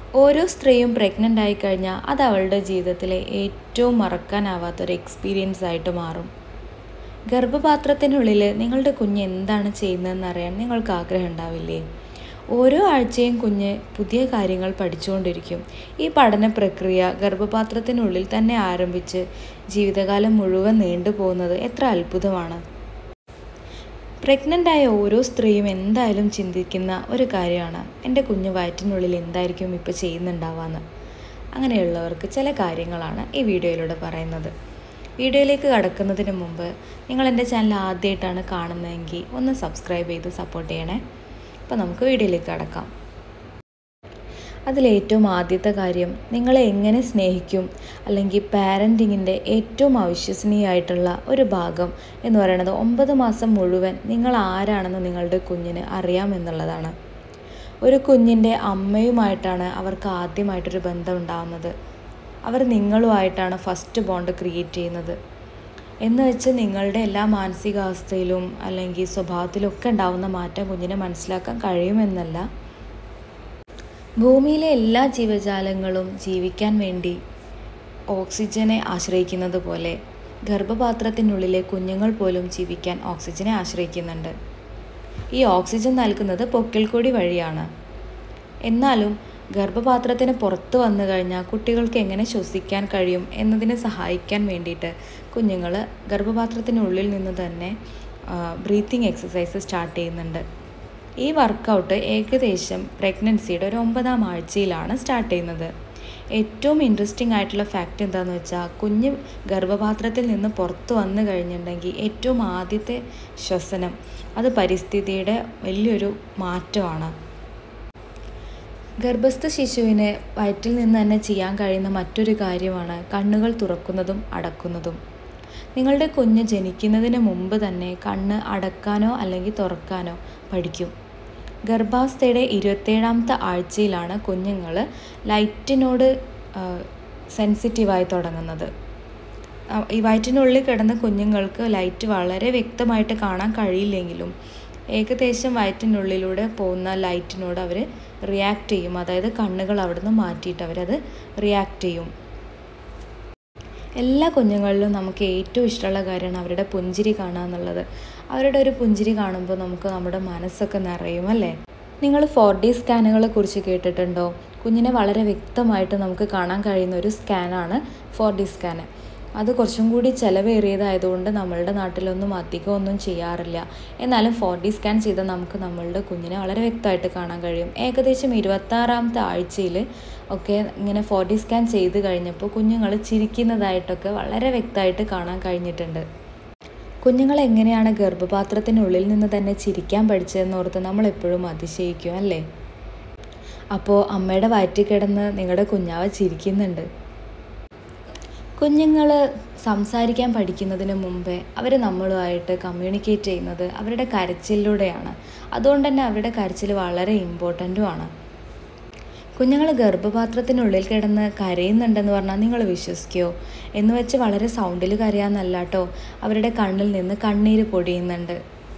ഓരോ സ്ത്രീയും പ്രഗ്നൻ്റ് ആയി കഴിഞ്ഞാൽ അത് അവളുടെ ജീവിതത്തിലെ ഏറ്റവും മറക്കാനാവാത്തൊരു എക്സ്പീരിയൻസ് ആയിട്ട് മാറും ഗർഭപാത്രത്തിനുള്ളിൽ നിങ്ങളുടെ കുഞ്ഞ് എന്താണ് ചെയ്യുന്നതെന്ന് അറിയാൻ നിങ്ങൾക്ക് ആഗ്രഹം ഉണ്ടാവില്ലേ ഓരോ ആഴ്ചയും കുഞ്ഞ് പുതിയ കാര്യങ്ങൾ പഠിച്ചുകൊണ്ടിരിക്കും ഈ പഠന പ്രക്രിയ ഗർഭപാത്രത്തിനുള്ളിൽ തന്നെ ആരംഭിച്ച് ജീവിതകാലം മുഴുവൻ നീണ്ടുപോകുന്നത് എത്ര അത്ഭുതമാണ് പ്രഗ്നൻ്റ് ആയ ഓരോ സ്ത്രീയും എന്തായാലും ചിന്തിക്കുന്ന ഒരു കാര്യമാണ് എൻ്റെ കുഞ്ഞ് വയറ്റിനുള്ളിൽ എന്തായിരിക്കും ഇപ്പോൾ ചെയ്യുന്നുണ്ടാവാന്ന് അങ്ങനെയുള്ളവർക്ക് ചില കാര്യങ്ങളാണ് ഈ വീഡിയോയിലൂടെ പറയുന്നത് വീഡിയോയിലേക്ക് കടക്കുന്നതിന് മുമ്പ് നിങ്ങൾ എൻ്റെ ചാനൽ ആദ്യമായിട്ടാണ് കാണുന്നതെങ്കിൽ ഒന്ന് സബ്സ്ക്രൈബ് ചെയ്ത് സപ്പോർട്ട് ചെയ്യണേ അപ്പോൾ നമുക്ക് വീഡിയോയിലേക്ക് കടക്കാം അതിലേറ്റവും ആദ്യത്തെ കാര്യം നിങ്ങളെ എങ്ങനെ സ്നേഹിക്കും അല്ലെങ്കിൽ പാരൻറ്റിങ്ങിൻ്റെ ഏറ്റവും അവിശ്വസനീയമായിട്ടുള്ള ഒരു ഭാഗം എന്ന് പറയുന്നത് ഒമ്പത് മാസം മുഴുവൻ നിങ്ങൾ ആരാണെന്ന് നിങ്ങളുടെ കുഞ്ഞിന് അറിയാമെന്നുള്ളതാണ് ഒരു കുഞ്ഞിൻ്റെ അമ്മയുമായിട്ടാണ് അവർക്ക് ആദ്യമായിട്ടൊരു ബന്ധം ഉണ്ടാകുന്നത് അവർ നിങ്ങളുമായിട്ടാണ് ഫസ്റ്റ് ബോണ്ട് ക്രിയേറ്റ് ചെയ്യുന്നത് എന്ന് വെച്ച് നിങ്ങളുടെ എല്ലാ മാനസികാവസ്ഥയിലും അല്ലെങ്കിൽ സ്വഭാവത്തിലൊക്കെ ഉണ്ടാവുന്ന മാറ്റം കുഞ്ഞിനെ മനസ്സിലാക്കാൻ കഴിയുമെന്നല്ല ഭൂമിയിലെ എല്ലാ ജീവജാലങ്ങളും ജീവിക്കാൻ വേണ്ടി ഓക്സിജനെ ആശ്രയിക്കുന്നത് പോലെ ഗർഭപാത്രത്തിനുള്ളിലെ കുഞ്ഞുങ്ങൾ പോലും ജീവിക്കാൻ ഓക്സിജനെ ആശ്രയിക്കുന്നുണ്ട് ഈ ഓക്സിജൻ നൽകുന്നത് പൊക്കിൾക്കൊടി വഴിയാണ് എന്നാലും ഗർഭപാത്രത്തിന് പുറത്ത് വന്നു കഴിഞ്ഞാൽ കുട്ടികൾക്ക് എങ്ങനെ ശ്വസിക്കാൻ കഴിയും എന്നതിനെ സഹായിക്കാൻ വേണ്ടിയിട്ട് കുഞ്ഞുങ്ങൾ ഗർഭപാത്രത്തിനുള്ളിൽ നിന്ന് തന്നെ ബ്രീത്തിങ് എക്സസൈസ് സ്റ്റാർട്ട് ചെയ്യുന്നുണ്ട് ഈ വർക്കൗട്ട് ഏകദേശം പ്രഗ്നൻസിയുടെ ഒരു ഒമ്പതാം ആഴ്ചയിലാണ് സ്റ്റാർട്ട് ചെയ്യുന്നത് ഏറ്റവും ഇൻട്രസ്റ്റിംഗ് ആയിട്ടുള്ള ഫാക്റ്റ് എന്താണെന്ന് വെച്ചാൽ കുഞ്ഞ് ഗർഭപാത്രത്തിൽ നിന്ന് പുറത്ത് വന്നു കഴിഞ്ഞിട്ടുണ്ടെങ്കിൽ ഏറ്റവും ആദ്യത്തെ ശ്വസനം അത് പരിസ്ഥിതിയുടെ വലിയൊരു മാറ്റമാണ് ഗർഭസ്ഥ ശിശുവിന് വയറ്റിൽ നിന്ന് തന്നെ ചെയ്യാൻ കഴിയുന്ന മറ്റൊരു കാര്യമാണ് കണ്ണുകൾ തുറക്കുന്നതും അടക്കുന്നതും നിങ്ങളുടെ കുഞ്ഞ് ജനിക്കുന്നതിന് മുമ്പ് തന്നെ കണ്ണ് അടക്കാനോ അല്ലെങ്കിൽ തുറക്കാനോ പഠിക്കും ഗർഭാവസ്ഥയുടെ ഇരുപത്തേഴാമത്തെ ആഴ്ചയിലാണ് കുഞ്ഞുങ്ങൾ ലൈറ്റിനോട് സെൻസിറ്റീവായി തുടങ്ങുന്നത് ഈ വയറ്റിനുള്ളിൽ കിടന്ന കുഞ്ഞുങ്ങൾക്ക് ലൈറ്റ് വളരെ വ്യക്തമായിട്ട് കാണാൻ കഴിയില്ലെങ്കിലും ഏകദേശം വയറ്റിനുള്ളിലൂടെ പോകുന്ന ലൈറ്റിനോട് അവർ റിയാക്ട് ചെയ്യും അതായത് കണ്ണുകൾ അവിടുന്ന് മാറ്റിയിട്ട് അവരത് റിയാക്ട് ചെയ്യും എല്ലാ കുഞ്ഞുങ്ങളിലും നമുക്ക് ഏറ്റവും ഇഷ്ടമുള്ള കാര്യമാണ് അവരുടെ പുഞ്ചിരി കാണുക എന്നുള്ളത് അവരുടെ ഒരു പുഞ്ചിരി കാണുമ്പോൾ നമുക്ക് നമ്മുടെ മനസ്സൊക്കെ നിറയും അല്ലേ നിങ്ങൾ ഫോർ ഡി സ്കാനുകളെ കുറിച്ച് കേട്ടിട്ടുണ്ടോ കുഞ്ഞിനെ വളരെ വ്യക്തമായിട്ട് നമുക്ക് കാണാൻ കഴിയുന്ന ഒരു സ്കാനാണ് ഫോർ ഡി സ്കാന് അത് കുറച്ചും കൂടി ചിലവേറിയതായതുകൊണ്ട് നമ്മളുടെ നാട്ടിലൊന്നും അധികം ഒന്നും ചെയ്യാറില്ല എന്നാലും ഫോർ ഡി സ്കാൻ ചെയ്താൽ നമുക്ക് നമ്മളുടെ കുഞ്ഞിനെ വളരെ വ്യക്തമായിട്ട് കാണാൻ കഴിയും ഏകദേശം ഇരുപത്താറാമത്തെ ആഴ്ചയിൽ ഒക്കെ ഇങ്ങനെ ഫോർ ഡി സ്കാൻ ചെയ്ത് കഴിഞ്ഞപ്പോൾ കുഞ്ഞുങ്ങൾ ചിരിക്കുന്നതായിട്ടൊക്കെ വളരെ വ്യക്തമായിട്ട് കാണാൻ കഴിഞ്ഞിട്ടുണ്ട് കുഞ്ഞുങ്ങൾ എങ്ങനെയാണ് ഗർഭപാത്രത്തിനുള്ളിൽ നിന്ന് തന്നെ ചിരിക്കാൻ പഠിച്ചതെന്ന് ഓർത്ത് നമ്മളെപ്പോഴും അതിശയിക്കും അല്ലേ അപ്പോൾ അമ്മയുടെ വയറ്റിൽ കിടന്ന് നിങ്ങളുടെ കുഞ്ഞാവ ചിരിക്കുന്നുണ്ട് കുഞ്ഞുങ്ങൾ സംസാരിക്കാൻ പഠിക്കുന്നതിന് മുമ്പേ അവർ നമ്മളുമായിട്ട് കമ്മ്യൂണിക്കേറ്റ് ചെയ്യുന്നത് അവരുടെ കരച്ചിലൂടെയാണ് അതുകൊണ്ട് തന്നെ അവരുടെ കരച്ചിൽ വളരെ ഇമ്പോർട്ടൻറ്റുമാണ് കുഞ്ഞുങ്ങൾ ഗർഭപാത്രത്തിനുള്ളിൽ കിടന്ന് കരയുന്നുണ്ടെന്ന് പറഞ്ഞാൽ നിങ്ങൾ വിശ്വസിക്കുമോ എന്ന് വെച്ച് വളരെ സൗണ്ടിൽ കരയാന്നല്ല കേട്ടോ അവരുടെ കണ്ണിൽ നിന്ന് കണ്ണീര് പൊടിയുന്നുണ്ട്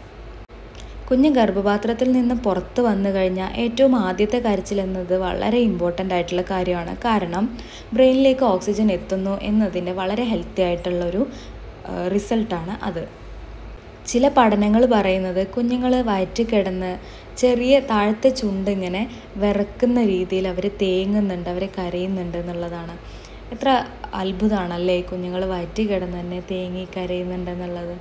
കുഞ്ഞ് ഗർഭപാത്രത്തിൽ നിന്ന് പുറത്ത് വന്നു കഴിഞ്ഞാൽ ഏറ്റവും ആദ്യത്തെ കരച്ചിൽ എന്നത് വളരെ ഇമ്പോർട്ടൻ്റ് ആയിട്ടുള്ള കാര്യമാണ് കാരണം ബ്രെയിനിലേക്ക് ഓക്സിജൻ എത്തുന്നു എന്നതിൻ്റെ വളരെ ഹെൽത്തി ആയിട്ടുള്ളൊരു റിസൾട്ടാണ് അത് ചില പഠനങ്ങൾ പറയുന്നത് കുഞ്ഞുങ്ങൾ വയറ്റിൽ കിടന്ന് ചെറിയ താഴത്തെ ചുണ്ട് ഇങ്ങനെ വിറക്കുന്ന രീതിയിൽ അവർ തേങ്ങുന്നുണ്ട് അവർ കരയുന്നുണ്ട് എന്നുള്ളതാണ് എത്ര അത്ഭുതമാണല്ലേ കുഞ്ഞുങ്ങൾ വയറ്റിൽ കിടന്ന് തന്നെ തേങ്ങി കരയുന്നുണ്ടെന്നുള്ളത്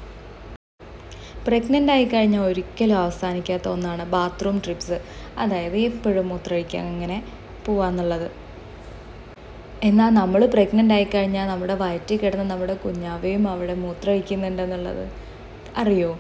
പ്രഗ്നൻ്റ് ആയി കഴിഞ്ഞാൽ ഒരിക്കലും അവസാനിക്കാത്ത ഒന്നാണ് ബാത്റൂം ട്രിപ്സ് അതായത് എപ്പോഴും മൂത്രമൊഴിക്കാൻ ഇങ്ങനെ പോവാന്നുള്ളത് എന്നാൽ നമ്മൾ പ്രഗ്നൻ്റ് ആയി കഴിഞ്ഞാൽ നമ്മുടെ വയറ്റിൽ കിടന്ന് നമ്മുടെ കുഞ്ഞാവയും അവിടെ മൂത്രമൊഴിക്കുന്നുണ്ടെന്നുള്ളത് അറിയോ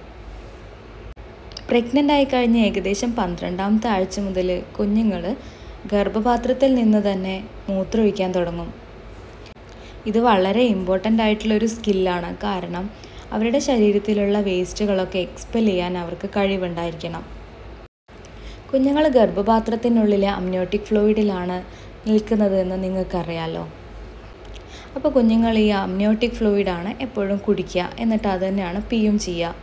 പ്രഗ്നൻ്റ് ആയി കഴിഞ്ഞ് ഏകദേശം പന്ത്രണ്ടാമത്തെ ആഴ്ച മുതൽ കുഞ്ഞുങ്ങൾ ഗർഭപാത്രത്തിൽ നിന്ന് തന്നെ മൂത്രമൊഴിക്കാൻ തുടങ്ങും ഇത് വളരെ ഇമ്പോർട്ടൻ്റ് ആയിട്ടുള്ളൊരു സ്കില്ലാണ് കാരണം അവരുടെ ശരീരത്തിലുള്ള വേസ്റ്റുകളൊക്കെ എക്സ്പെൽ ചെയ്യാൻ അവർക്ക് കഴിവുണ്ടായിരിക്കണം കുഞ്ഞുങ്ങൾ ഗർഭപാത്രത്തിനുള്ളിലെ അമ്നിയോട്ടിക് ഫ്ലൂയിഡിലാണ് നിൽക്കുന്നത് എന്ന് നിങ്ങൾക്കറിയാലോ അപ്പോൾ കുഞ്ഞുങ്ങൾ ഈ അമ്നിയോട്ടിക് ഫ്ലൂയിഡാണ് എപ്പോഴും കുടിക്കുക എന്നിട്ട് അത് തന്നെയാണ് പിയും ചെയ്യുക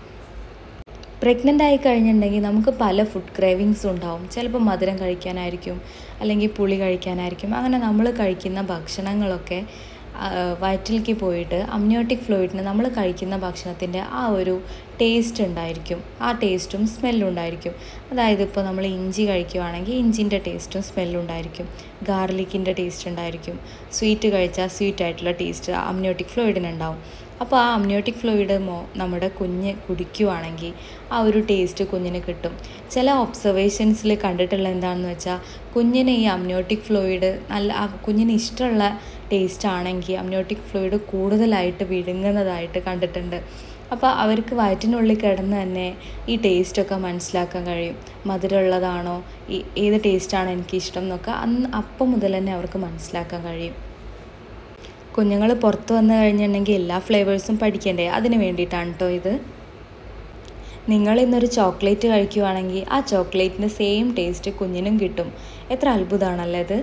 പ്രഗ്നൻ്റ് ആയി കഴിഞ്ഞിട്ടുണ്ടെങ്കിൽ നമുക്ക് പല ഫുഡ് ക്രേവിങ്സ് ഉണ്ടാവും ചിലപ്പോൾ മധുരം കഴിക്കാനായിരിക്കും അല്ലെങ്കിൽ പുളി കഴിക്കാനായിരിക്കും അങ്ങനെ നമ്മൾ കഴിക്കുന്ന ഭക്ഷണങ്ങളൊക്കെ വയറ്റിലേക്ക് പോയിട്ട് അമ്നിയോട്ടിക് ഫ്ലൂയിഡിന് നമ്മൾ കഴിക്കുന്ന ഭക്ഷണത്തിൻ്റെ ആ ഒരു ടേസ്റ്റ് ഉണ്ടായിരിക്കും ആ ടേസ്റ്റും സ്മെല്ലും ഉണ്ടായിരിക്കും അതായത് ഇപ്പോൾ നമ്മൾ ഇഞ്ചി കഴിക്കുവാണെങ്കിൽ ഇഞ്ചിൻ്റെ ടേസ്റ്റും സ്മെല്ലും ഉണ്ടായിരിക്കും ഗാർലിക്കിൻ്റെ ടേസ്റ്റ് ഉണ്ടായിരിക്കും സ്വീറ്റ് കഴിച്ചാൽ സ്വീറ്റ് ആയിട്ടുള്ള ടേസ്റ്റ് അമ്നിയോട്ടിക് ഫ്ലൂയിഡിന് ഉണ്ടാവും അപ്പോൾ ആ അമ്നിയോട്ടിക് ഫ്ലൂയിഡ് മോ നമ്മുടെ കുഞ്ഞ് കുടിക്കുവാണെങ്കിൽ ആ ഒരു ടേസ്റ്റ് കുഞ്ഞിന് കിട്ടും ചില ഒബ്സർവേഷൻസിൽ കണ്ടിട്ടുള്ള എന്താണെന്ന് വെച്ചാൽ കുഞ്ഞിന് ഈ അമ്നിയോട്ടിക് ഫ്ലൂയിഡ് നല്ല ആ കുഞ്ഞിന് ഇഷ്ടമുള്ള ടേസ്റ്റ് ആണെങ്കിൽ അമ്നിയോട്ടിക് ഫ്ലൂയിഡ് കൂടുതലായിട്ട് വിഴുങ്ങുന്നതായിട്ട് കണ്ടിട്ടുണ്ട് അപ്പോൾ അവർക്ക് വയറ്റിനുള്ളിൽ കിടന്ന് തന്നെ ഈ ടേസ്റ്റൊക്കെ മനസ്സിലാക്കാൻ കഴിയും മധുരമുള്ളതാണോ ഈ ഏത് ടേസ്റ്റാണ് എനിക്കിഷ്ടം എന്നൊക്കെ അന്ന് അപ്പം മുതൽ തന്നെ അവർക്ക് മനസ്സിലാക്കാൻ കഴിയും കുഞ്ഞുങ്ങൾ പുറത്ത് വന്നു കഴിഞ്ഞിട്ടുണ്ടെങ്കിൽ എല്ലാ ഫ്ലേവേഴ്സും പഠിക്കണ്ടേ അതിന് വേണ്ടിയിട്ടാണ് കേട്ടോ ഇത് നിങ്ങൾ ഇന്നൊരു ചോക്ലേറ്റ് കഴിക്കുവാണെങ്കിൽ ആ ചോക്ലേറ്റിൻ്റെ സെയിം ടേസ്റ്റ് കുഞ്ഞിനും കിട്ടും എത്ര അത്ഭുതമാണല്ലേ ഇത്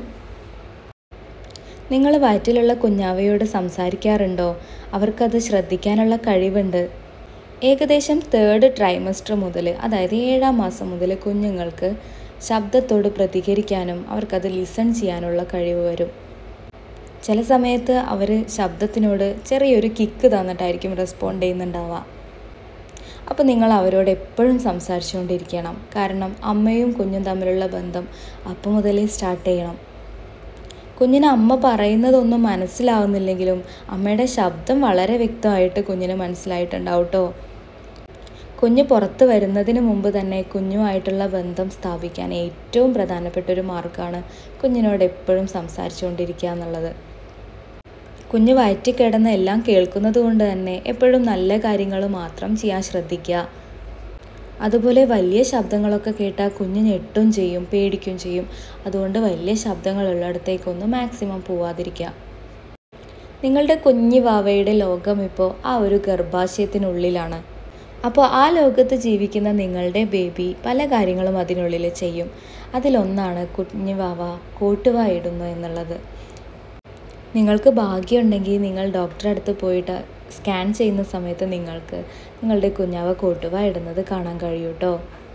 നിങ്ങൾ വയറ്റിലുള്ള കുഞ്ഞാവയോട് സംസാരിക്കാറുണ്ടോ അവർക്കത് ശ്രദ്ധിക്കാനുള്ള കഴിവുണ്ട് ഏകദേശം തേർഡ് ട്രൈമസ്റ്റർ മുതൽ അതായത് ഏഴാം മാസം മുതൽ കുഞ്ഞുങ്ങൾക്ക് ശബ്ദത്തോട് പ്രതികരിക്കാനും അവർക്കത് ലിസൺ ചെയ്യാനുള്ള കഴിവ് വരും ചില സമയത്ത് അവർ ശബ്ദത്തിനോട് ചെറിയൊരു കിക്ക് തന്നിട്ടായിരിക്കും റെസ്പോണ്ട് ചെയ്യുന്നുണ്ടാവുക അപ്പോൾ നിങ്ങൾ അവരോട് എപ്പോഴും സംസാരിച്ചുകൊണ്ടിരിക്കണം കാരണം അമ്മയും കുഞ്ഞും തമ്മിലുള്ള ബന്ധം അപ്പം മുതലേ സ്റ്റാർട്ട് ചെയ്യണം കുഞ്ഞിന് അമ്മ പറയുന്നതൊന്നും മനസ്സിലാവുന്നില്ലെങ്കിലും അമ്മയുടെ ശബ്ദം വളരെ വ്യക്തമായിട്ട് കുഞ്ഞിന് മനസ്സിലായിട്ടുണ്ടാവും കേട്ടോ കുഞ്ഞ് പുറത്ത് വരുന്നതിന് മുമ്പ് തന്നെ കുഞ്ഞുമായിട്ടുള്ള ബന്ധം സ്ഥാപിക്കാൻ ഏറ്റവും പ്രധാനപ്പെട്ട ഒരു മാർഗ്ഗമാണ് കുഞ്ഞിനോട് എപ്പോഴും സംസാരിച്ചുകൊണ്ടിരിക്കുക എന്നുള്ളത് കുഞ്ഞ് വയറ്റി കിടന്ന് എല്ലാം കേൾക്കുന്നത് കൊണ്ട് തന്നെ എപ്പോഴും നല്ല കാര്യങ്ങൾ മാത്രം ചെയ്യാൻ ശ്രദ്ധിക്കുക അതുപോലെ വലിയ ശബ്ദങ്ങളൊക്കെ കേട്ടാൽ കുഞ്ഞ് ഞെട്ടും ചെയ്യും പേടിക്കും ചെയ്യും അതുകൊണ്ട് വലിയ ശബ്ദങ്ങളുള്ളിടത്തേക്കൊന്നും മാക്സിമം പോവാതിരിക്കുക നിങ്ങളുടെ കുഞ്ഞു വാവയുടെ ലോകം ഇപ്പോൾ ആ ഒരു ഗർഭാശയത്തിനുള്ളിലാണ് അപ്പോൾ ആ ലോകത്ത് ജീവിക്കുന്ന നിങ്ങളുടെ ബേബി പല കാര്യങ്ങളും അതിനുള്ളിൽ ചെയ്യും അതിലൊന്നാണ് കുഞ്ഞു വാവ കോട്ടുവായിടുന്നു എന്നുള്ളത് നിങ്ങൾക്ക് ഭാഗ്യമുണ്ടെങ്കിൽ നിങ്ങൾ ഡോക്ടറെ അടുത്ത് പോയിട്ട് സ്കാൻ ചെയ്യുന്ന സമയത്ത് നിങ്ങൾക്ക് നിങ്ങളുടെ കുഞ്ഞാവ കോട്ടുവ ഇടുന്നത് കാണാൻ കഴിയും കേട്ടോ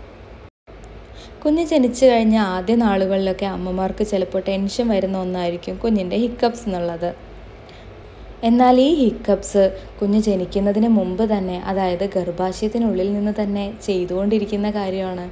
കുഞ്ഞ് ജനിച്ചു കഴിഞ്ഞ ആദ്യ നാളുകളിലൊക്കെ അമ്മമാർക്ക് ചിലപ്പോൾ ടെൻഷൻ വരുന്ന ഒന്നായിരിക്കും കുഞ്ഞിൻ്റെ ഹിക്കപ്സ് എന്നുള്ളത് എന്നാൽ ഈ ഹിക്കപ്സ് കുഞ്ഞ് ജനിക്കുന്നതിന് മുമ്പ് തന്നെ അതായത് ഗർഭാശയത്തിനുള്ളിൽ നിന്ന് തന്നെ ചെയ്തുകൊണ്ടിരിക്കുന്ന കാര്യമാണ്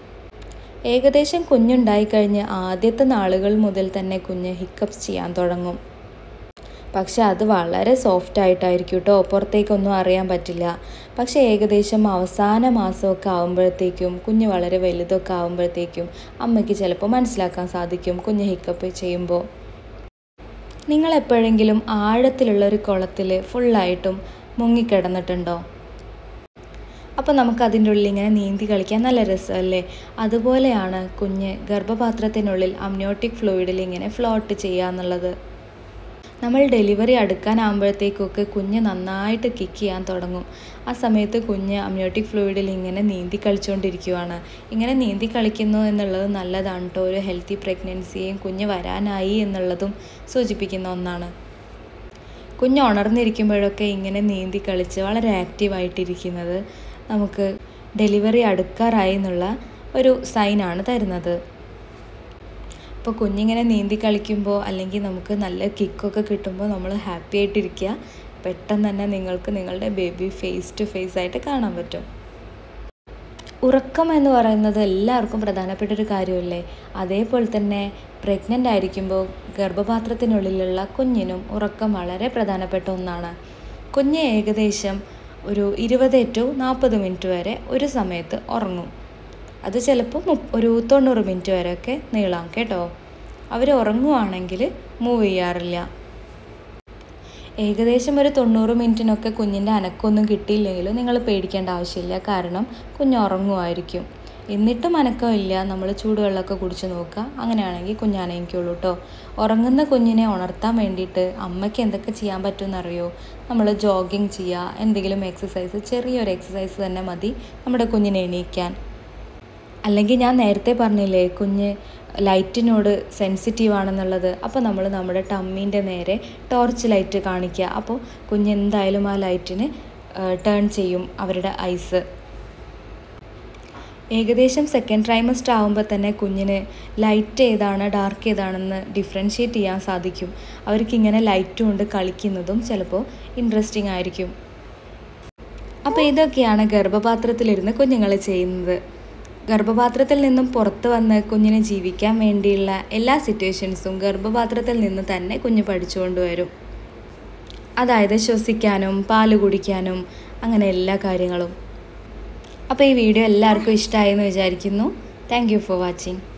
ഏകദേശം കുഞ്ഞുണ്ടായിക്കഴിഞ്ഞ് ആദ്യത്തെ നാളുകൾ മുതൽ തന്നെ കുഞ്ഞ് ഹിക്കപ്സ് ചെയ്യാൻ തുടങ്ങും പക്ഷെ അത് വളരെ സോഫ്റ്റ് ആയിട്ടായിരിക്കും കേട്ടോ പുറത്തേക്കൊന്നും അറിയാൻ പറ്റില്ല പക്ഷെ ഏകദേശം അവസാന മാസമൊക്കെ ആകുമ്പോഴത്തേക്കും കുഞ്ഞ് വളരെ വലുതൊക്കെ ആകുമ്പോഴത്തേക്കും അമ്മയ്ക്ക് ചിലപ്പോൾ മനസ്സിലാക്കാൻ സാധിക്കും കുഞ്ഞ് ഹിക്കപ്പ് ചെയ്യുമ്പോൾ നിങ്ങൾ എപ്പോഴെങ്കിലും ആഴത്തിലുള്ള ഒരു കുളത്തിൽ ഫുള്ളായിട്ടും മുങ്ങിക്കിടന്നിട്ടുണ്ടോ അപ്പോൾ നമുക്ക് അതിൻ്റെ ഉള്ളിൽ ഇങ്ങനെ നീന്തി കളിക്കാൻ നല്ല രസമല്ലേ അതുപോലെയാണ് കുഞ്ഞ് ഗർഭപാത്രത്തിനുള്ളിൽ അമ്നോട്ടിക് ഫ്ലൂയിഡിൽ ഇങ്ങനെ ഫ്ലോട്ട് ചെയ്യുക എന്നുള്ളത് നമ്മൾ ഡെലിവറി അടുക്കാനാകുമ്പോഴത്തേക്കൊക്കെ കുഞ്ഞ് നന്നായിട്ട് കിക്ക് ചെയ്യാൻ തുടങ്ങും ആ സമയത്ത് കുഞ്ഞ് അമ്നിയോട്ടിക് ഫ്ലൂയിഡിൽ ഇങ്ങനെ നീന്തി കളിച്ചുകൊണ്ടിരിക്കുവാണ് ഇങ്ങനെ നീന്തി കളിക്കുന്നു എന്നുള്ളത് നല്ലതാണ് കേട്ടോ ഒരു ഹെൽത്തി പ്രഗ്നൻസിയും കുഞ്ഞ് വരാനായി എന്നുള്ളതും സൂചിപ്പിക്കുന്ന ഒന്നാണ് കുഞ്ഞ് ഉണർന്നിരിക്കുമ്പോഴൊക്കെ ഇങ്ങനെ നീന്തി കളിച്ച് വളരെ ആക്റ്റീവായിട്ടിരിക്കുന്നത് നമുക്ക് ഡെലിവറി അടുക്കാറായി എന്നുള്ള ഒരു സൈനാണ് തരുന്നത് അപ്പോൾ കുഞ്ഞിങ്ങനെ നീന്തി കളിക്കുമ്പോൾ അല്ലെങ്കിൽ നമുക്ക് നല്ല കിക്കൊക്കെ കിട്ടുമ്പോൾ നമ്മൾ ഹാപ്പി ആയിട്ടിരിക്കുക പെട്ടെന്ന് തന്നെ നിങ്ങൾക്ക് നിങ്ങളുടെ ബേബി ഫേസ് ടു ഫേസ് ആയിട്ട് കാണാൻ പറ്റും ഉറക്കം എന്ന് പറയുന്നത് എല്ലാവർക്കും പ്രധാനപ്പെട്ട ഒരു കാര്യമല്ലേ അതേപോലെ തന്നെ പ്രഗ്നൻ്റ് ആയിരിക്കുമ്പോൾ ഗർഭപാത്രത്തിനുള്ളിലുള്ള കുഞ്ഞിനും ഉറക്കം വളരെ പ്രധാനപ്പെട്ട ഒന്നാണ് കുഞ്ഞ് ഏകദേശം ഒരു ഇരുപത് ടു നാൽപ്പത് മിനിറ്റ് വരെ ഒരു സമയത്ത് ഉറങ്ങും അത് ചിലപ്പോൾ ഒരു തൊണ്ണൂറ് മിനിറ്റ് വരെയൊക്കെ നീളാം കേട്ടോ അവർ ഉറങ്ങുവാണെങ്കിൽ മൂവ് ചെയ്യാറില്ല ഏകദേശം ഒരു തൊണ്ണൂറ് മിനിറ്റിനൊക്കെ കുഞ്ഞിൻ്റെ അനക്കമൊന്നും കിട്ടിയില്ലെങ്കിലും നിങ്ങൾ പേടിക്കേണ്ട ആവശ്യമില്ല കാരണം കുഞ്ഞ് ഉറങ്ങുമായിരിക്കും എന്നിട്ടും അനക്കമില്ല നമ്മൾ ചൂടുവെള്ളമൊക്കെ കുടിച്ച് നോക്കുക അങ്ങനെയാണെങ്കിൽ കുഞ്ഞ് അനങ്ങിക്കുള്ളൂ കേട്ടോ ഉറങ്ങുന്ന കുഞ്ഞിനെ ഉണർത്താൻ വേണ്ടിയിട്ട് അമ്മയ്ക്ക് എന്തൊക്കെ ചെയ്യാൻ പറ്റുമെന്നറിയോ നമ്മൾ ജോഗിങ് ചെയ്യുക എന്തെങ്കിലും എക്സസൈസ് ചെറിയൊരു എക്സസൈസ് തന്നെ മതി നമ്മുടെ കുഞ്ഞിനെ എണീക്കാൻ അല്ലെങ്കിൽ ഞാൻ നേരത്തെ പറഞ്ഞില്ലേ കുഞ്ഞ് ലൈറ്റിനോട് സെൻസിറ്റീവ് ആണെന്നുള്ളത് അപ്പോൾ നമ്മൾ നമ്മുടെ ടമ്മീൻ്റെ നേരെ ടോർച്ച് ലൈറ്റ് കാണിക്കുക അപ്പോൾ കുഞ്ഞ് എന്തായാലും ആ ലൈറ്റിന് ടേൺ ചെയ്യും അവരുടെ ഐസ് ഏകദേശം സെക്കൻഡ് ട്രൈമസ്റ്റർ ആകുമ്പോൾ തന്നെ കുഞ്ഞിന് ലൈറ്റ് ഏതാണ് ഡാർക്ക് ഏതാണെന്ന് ഡിഫറൻഷ്യേറ്റ് ചെയ്യാൻ സാധിക്കും അവർക്കിങ്ങനെ ലൈറ്റ് കൊണ്ട് കളിക്കുന്നതും ചിലപ്പോൾ ഇൻട്രസ്റ്റിംഗ് ആയിരിക്കും അപ്പോൾ ഇതൊക്കെയാണ് ഗർഭപാത്രത്തിലിരുന്ന് കുഞ്ഞുങ്ങൾ ചെയ്യുന്നത് ഗർഭപാത്രത്തിൽ നിന്നും പുറത്ത് വന്ന് കുഞ്ഞിനെ ജീവിക്കാൻ വേണ്ടിയുള്ള എല്ലാ സിറ്റുവേഷൻസും ഗർഭപാത്രത്തിൽ നിന്ന് തന്നെ കുഞ്ഞ് പഠിച്ചുകൊണ്ട് വരും അതായത് ശ്വസിക്കാനും പാല് കുടിക്കാനും അങ്ങനെ എല്ലാ കാര്യങ്ങളും അപ്പോൾ ഈ വീഡിയോ എല്ലാവർക്കും ഇഷ്ടമായെന്ന് വിചാരിക്കുന്നു താങ്ക് യു ഫോർ വാച്ചിങ്